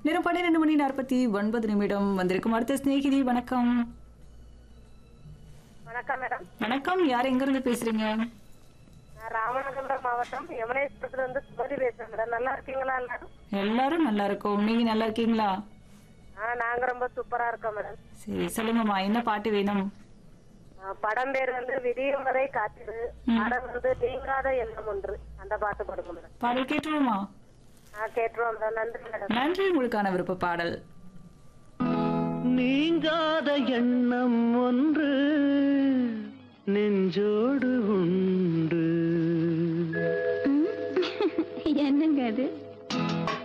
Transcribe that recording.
நேரம் பன்னிரெண்டு மணி நாற்பத்தி ஒன்பது நிமிடம் வந்திருக்கும் அடுத்த சிநேகிதி வணக்கம் வணக்கம் மேடம் வணக்கம் யார் எங்க இருந்து பேசுறீங்க நான் ராமநாதபுரம் மாவட்டம் யமுனேஸ்வரத்துல இருந்து சுமதி பேசுறேன் மேடம் நல்லா இருக்கீங்களா எல்லாரும் எல்லாரும் நல்லா இருக்கோம் நீங்க நல்லா இருக்கீங்களா ஆ நாங்க ரொம்ப சூப்பரா இருக்கோம் மேடம் சரி சொல்லுங்கம்மா என்ன பாட்டு வேணும் ஆ, படம் பேர் வந்து விடியும் வரை காத்திரு படம் வந்து நீங்காத எண்ணம் ஒன்று அந்த பாட்டு பாடுங்க மேடம் பாடல் கேட்டுருவோமா ஆ கேட்டுருவோம் மேடம் நன்றி மேடம் நன்றி உங்களுக்கான விருப்ப பாடல் நீங்காத எண்ணம் ஒன்று நெஞ்சோடு உண்டு என்னங்க அது